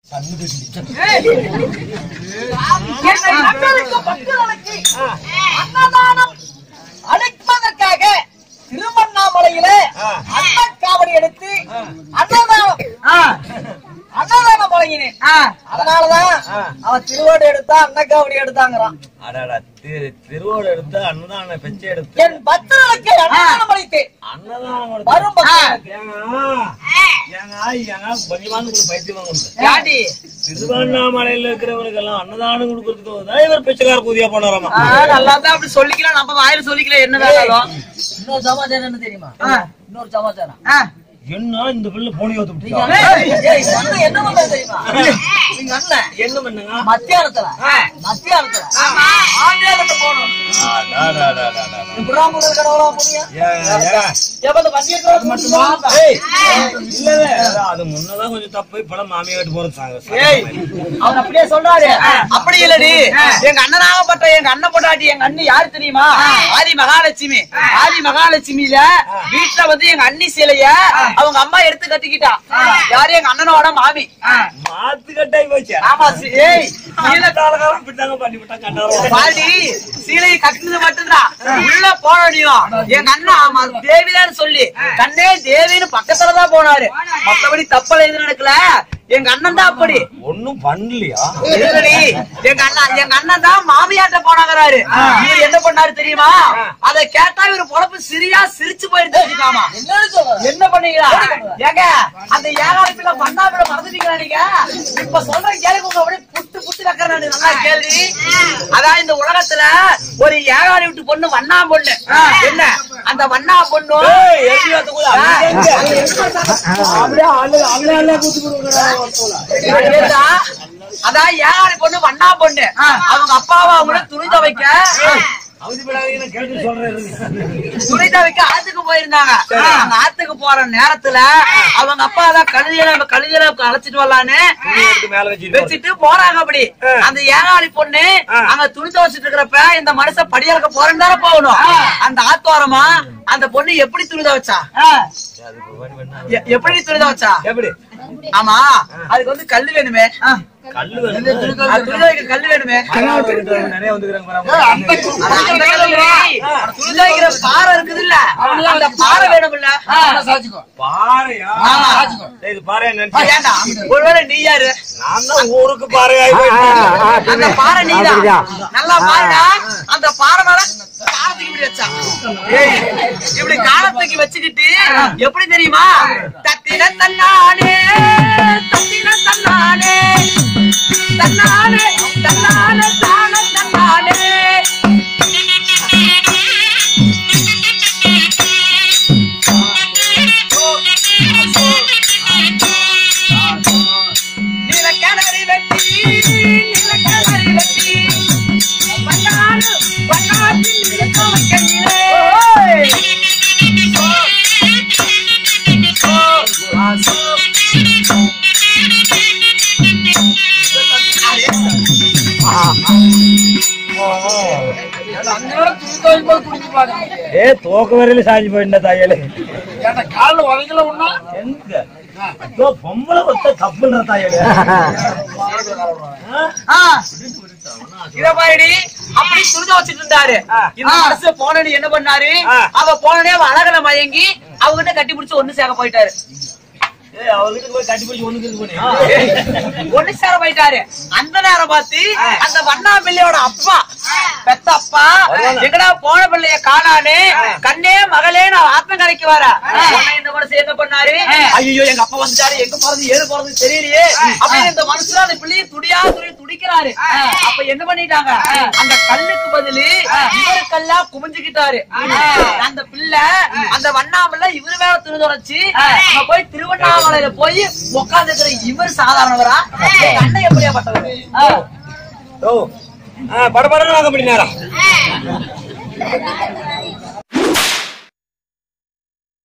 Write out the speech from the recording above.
என்னை நம்பியிருக்கும் பக்தர்களுக்கு அன்னதானம் அளிப்பதற்காக திருவண்ணாமலையிலே அன்னக்காவடி எடுத்து அன்னதானம் அன்னதானம் வழங்கினேன் அதனாலதான் அவன் திருவோடு எடுத்தா அன்னக்காவடி எடுத்தாங்கிறான் அடடா திரு திருவோடு எடுத்து அன்னதான பிச்சை எடுத்து என் பக்தர்களுக்கு அன்னதானம் அளித்தேன் அன்னதானம் கொடுத்து- வரும் பக்தர்களுக்கு ஏங்க, ஏங்க, ஏங்க, கொஞ்சமாவது உங்களுக்கு பைத்தியம் வாங்க திருவண்ணாமலையில இருக்கிறவனுக்கு எல்லாம் அன்னதானம் கொடுக்கறதுக்கு தான் இவர் பிச்சைக்கார கூதியா போனாராமா நல்லா தான் அப்படி சொல்லிக்கலாம் நம்ம வாயில சொல்லிக்கலாம் என்ன வேணாலும் இன்னொரு சமாச்சாரம் என்ன தெரியுமா இன்னொரு சமாச்சாரம் என்ன இந்த பிள்ளை போனி ஓத்து நீங்க விட்டுட்டா? அண்ணன் ஏய், எங்க அண்ணன் என்ன பண்றது தெரியுமா நீங்க அண்ணன் என்ன பண்ணுங்க மத்தியானத்துல மத்தியானத்துல ஆங்கிலத்தை போகணும் புறாமுதல் கடவுளா புரியும் எப்ப இந்த வண்டியை cross பண்ணிட்டு போகாம? இல்ல இல்ல, அது முன்னதான் கொஞ்சம் தப்பு இப்பெல்லாம் மாமியா வீட்டு போறது ஏய், அவர் அப்படியே சொல்றாரு அப்படி இல்லடி எங்க அண்ணனாகப்பட்ட எங்க அண்ணன் பொண்டாட்டி எங்க அண்ணி யாரு தெரியுமா ஆதி மகாலட்சுமி ஆதி மகாலட்சுமியில வீட்டுல வந்து எங்க அண்ணி சிலைய அவங்க அம்மா எடுத்து கட்டிக்கிட்டா யாரு எங்க அண்ணனோட மாமி மாத்து கட்டாய் போச்சு ஆமா சி- ஏய் சீல காலகாலம் பிட்டாங்க பண்ணி விட்டா கண்டாரம் பாடி சீலையை கட்டினது மட்டும்தான் உள்ள போனடியும் எங்க அண்ணா ஆமா தேவிதான் சொல்லி கண்ணே தேவின்னு பக்கத்துலதான் போனாரு மத்தபடி தப்பல எதுவும் நடக்கல எங்க அண்ணன் தான் அப்படி ஒண்ணும் பண்ணலையா இல்லடி, எங்க அண்ணா எங்க அண்ணன் தான் மாமியாட்ட போனாங்கறாரு இவர் என்ன பண்ணாரு தெரியுமா அத கேட்டா இவர் பொழப்பு சிரியா சிரிச்சு போயிட்டு தெரிஞ்சுக்காமா என்னன்னு சொல்றாரு என்ன பண்ணீங்களா ஏங்க அந்த ஏகாலத்துல பண்ணாமல மறந்துட்டீங்களா நீங்க இப்ப சொல்ற கேள்வி உங்க அப்படியே புட்டு புட்டு வைக்கிறேன் நல்லா கேள்வி அதான் இந்த உலகத்துல ஒரு ஏகாலி விட்டு பொண்ணு வண்ணா பொண்ணு என்ன அந்த வண்ணா பொண்ணு ஏய், எப்படி வந்து கூட அப்படியே எங்க? அப்படியே ஆளு- அவளே ஆளே கூத்து கொடுக்குறா ஒரு போல. ஏதா? அதான் ஏகாலி பொண்ணு வண்ணா பொண்ணு அவங்க அப்பாவை அவங்கள துணி துவைக்க அவதிப்படாதீங்கன்னு கேட்டு சொல்றேன் இருங்க. துணி துவைக்க ஆத்துக்கு போயிருந்தாங்க அவங்க ஆத்துக்கு போற நேரத்துல அவங்க அப்பா தான் கழுதியில கழுதியில அழைச்சிட்டு வரலான்னு துணி எடுத்து மேல வச்சுட்டு போறது. வச்சுட்டு போறாங்க அப்படி அந்த ஏகாலி பொண்ணு அங்க துணி துவைச்சிட்டு இருக்கிறப்ப இந்த மனுஷன் படியறக்க போறேன்னு தானே போகணும் அந்த ஆத்தோரமா அந்த பொண்ணு எப்படி துணி துவைச்சா அதுக்கு வழி வேணா. எ- எப்படி துணி துவைச்சா எப்படி ஆமா அதுக்கு வந்து கல்லு வேணுமே கல்லு வேணும். அது துணி துவைக்க கல்லு வேணுமே நிறைய வந்துக்கிறாங்க பாருங்க. அது அந்த கல்லு இல்லடி. துணி துவைக்கிற பாறை இருக்குது இல்ல அந்த பாறை வேணும் இல்ல பாறையா? ஆமா. டேய், இது பாறையா நினைச்சேன். ஏண்டா ஒருவேளை நீ யாரு நான் தான் ஊருக்கு பாறையாகி போயிட்டேன். அந்த பாறை நீதான் நல்லா பாருடா அந்த பாறை மேல காலத்துக்கு இப்படி வச்சான் ஏய், இப்படி காலத்துக்கு வச்சுக்கிட்டு எப்படி தெரியுமா தத்தின தன்னானே தத்தின தன்னானே தன்னானே தன்னானே தான தன்னானே நிலக்கடலை வெட்டி நிலக்கடலை வெட்டி வண்ணாடு வண்ணாட்டில் நிலக்கோவை கண்ணிலே ஏ தோக்கு வரையில சாஞ்சி போயிட்ட தாயலே காலில் உதைக்கல ஒண்ணா எங்க ஐயோ, பொம்பளை ஒத்த தப்புன்ற தாயலே ஆ. இத பாருடி அப்படி சுருத வச்சிட்டு இருந்தாரு இந்த மனசு போனடி என்ன பண்ணாரு ஆ. அவ போனனே அவ அழகுல மயங்கி அவகிட்ட கட்டி பிடிச்சு ஒண்ணு சேர போயிட்டாரு ஏய் அவளுக்கு போய் கட்டி போய் ஒண்ணுக்கு இது பண்ணி ஒண்ணு சேர போயிட்டாரு அந்த நேரம் பார்த்து அந்த வண்ணா பிள்ளையோட அப்பா பெத்த அப்பா எங்கடா போன பிள்ளைய காணானே கண்ணே மகளே நான் ஆத்தங்கரைக்கு வர உடனே இந்த மனசு என்ன பண்ணாரு ஐயோ எங்க அப்பா வந்துட்டாரு எங்க போறது ஏது போறது தெரியலையே அப்படின்னு இந்த மனசுல அந்த பிள்ளைய துடியா துடி துடிக்கிறாரு அப்ப என்ன பண்ணிட்டாங்க அந்த கல்லுக்கு பதிலு இவரு கல்லா குமிஞ்சுக்கிட்டாரு அந்த பிள்ளை அந்த வண்ணாமல்ல இவரு மேல திருதுரைச்சு அங்க போய் திருவண்ணாமலையில போய் உட்கார்ந்து இருக்கிற இவர் சாதாரணவரா எங்க அண்ணன் எப்படியாப்பட்டவர் ஓ படபடன்னு வாங்க முடியும் நேரம்